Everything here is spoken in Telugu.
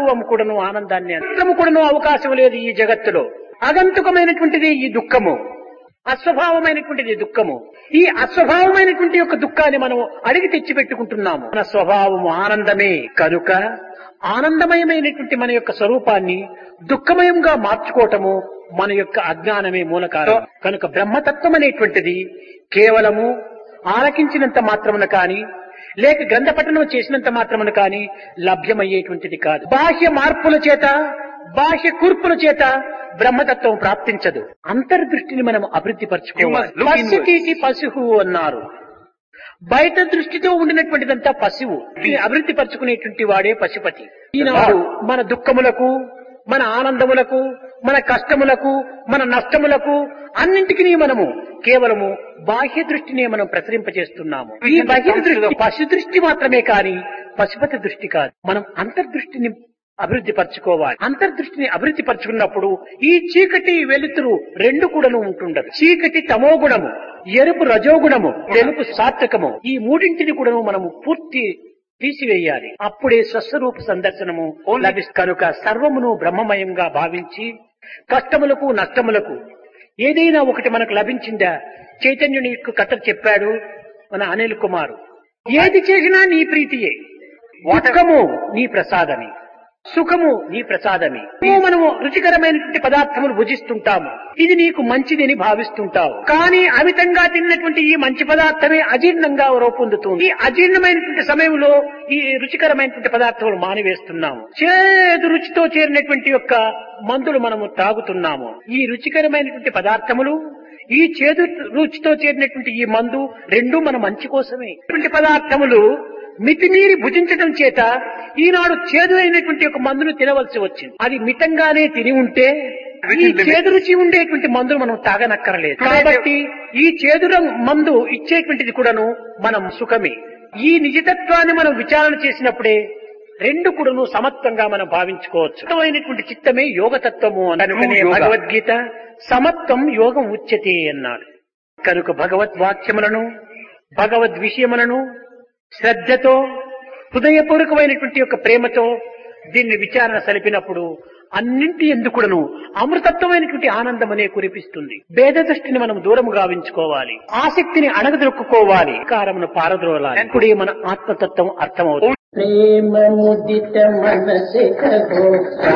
సర్వము కూడాను ఆనందాన్ని అంతము కూడాను అవకాశం లేదు ఈ జగత్తులో అగంతుకమైనటువంటిది ఈ దుఃఖము అస్వభావమైనటువంటిది దుఃఖము ఈ అస్వభావమైనటువంటి యొక్క దుఃఖాన్ని మనం అడిగి తెచ్చి పెట్టుకుంటున్నాము మన స్వభావము ఆనందమే కనుక ఆనందమయమైనటువంటి మన యొక్క స్వరూపాన్ని దుఃఖమయంగా మార్చుకోవటము మన యొక్క అజ్ఞానమే మూలకారం కనుక బ్రహ్మతత్వం అనేటువంటిది కేవలము ఆలకించినంత మాత్రమున కాని లేక గ్రంథ పఠనం చేసినంత మాత్రమున కాని లభ్యమయ్యేటువంటిది కాదు బాహ్య మార్పుల చేత బాహ్య కూర్పుల చేత బ్రహ్మతత్వం ప్రాప్తించదు అంతర్దృష్టిని మనం అభివృద్ధి You must పరచుకోవాలి look inward. పశుకీటి పశువు అన్నారు బయట దృష్టితో ఉండినటువంటిదంతా పశువు దీన్ని అభివృద్ధి పరచుకునేటువంటి వాడే పశుపతి ఈనాడు మన దుఃఖములకు మన ఆనందములకు మన కష్టములకు మన నష్టములకు అన్నింటికి మనము కేవలము బాహ్య దృష్టినే మనం ప్రసరింపజేస్తున్నాము ఈ బాహ్య దృష్టి పశు దృష్టి మాత్రమే కాని పశుపతి దృష్టి కాదు మనం అంతర్దృష్టిని అభివృద్ధి పరచుకోవాలి అంతర్దృష్టిని అభివృద్ధి పరచుకున్నప్పుడు ఈ చీకటి వెలుతురు రెండు కూడాను ఉంటుండదు చీకటి తమో గుణము ఎరుపు రజోగుణము తెలుపు సాత్వికము ఈ మూడింటిని కూడాను మనము పూర్తి తీసివేయాలి అప్పుడే స్వస్వరూప సందర్శనము లభిస్తుంది కనుక సర్వమును బ్రహ్మమయంగా భావించి కష్టములకు నష్టములకు ఏదైనా ఒకటి మనకు లభించిందా చైతన్యుని యొక్క కథ చెప్పాడు మన అనిల్ కుమార్ ఏది చేసినా నీ ప్రీతియే దుఃఖము నీ ప్రసాదమే సుఖము నీ ప్రసాదమే నువ్వు మనము రుచికరమైనటువంటి పదార్థములు భుజిస్తుంటాము ఇది నీకు మంచిదని భావిస్తుంటావు కానీ అమితంగా తిన్నటువంటి ఈ మంచి పదార్థమే అజీర్ణంగా రూపొందుతుంది ఈ అజీర్ణమైనటువంటి సమయంలో ఈ రుచికరమైనటువంటి పదార్థములు మానివేస్తున్నాము చేదు రుచితో చేరినటువంటి యొక్క మందులు మనము తాగుతున్నాము ఈ రుచికరమైనటువంటి పదార్థములు ఈ చేదు రుచితో చేరినటువంటి ఈ మందు రెండు మన మంచి కోసమే ఇటువంటి పదార్థములు మితిమీరి భుజించడం చేత ఈనాడు చేదు అయినటువంటి ఒక మందును తినవలసి వచ్చింది అది మితంగానే తిని ఉంటే ఈ చేదు రుచి ఉండేటువంటి మందును మనం తాగనక్కరలేదు కాబట్టి ఈ చేదు రంగు మందు ఇచ్చేటువంటిది కూడాను మనం సుఖమే ఈ నిజతత్వాన్ని మనం విచారణ చేసినప్పుడే రెండు కూడాను సమత్వంగా మనం భావించుకోవచ్చు సమత్వమైనటువంటి చిత్తమే యోగతత్వము అనుకునే యోగ. భగవద్గీత సమత్వం యోగం ఉచ్యతే అన్నాడు కనుక భగవద్వాక్యములను భగవద్ విషయములను శ్రద్ధతో హృదయపూర్వకమైనటువంటి యొక్క ప్రేమతో దీన్ని విచారణ సలిపినప్పుడు అన్నింటి ఎందుకుడను అమృతత్వమైనటువంటి ఆనందం అనే కురిపిస్తుంది భేద దృష్టిని మనం దూరం గావించుకోవాలి ఆసక్తిని అణగదొక్కుకోవాలి కారమును పారద్రోలాలి ఇప్పుడే మన ఆత్మతత్వం అర్థమవుతుంది ప్రేమ ముదిత మనసే కహో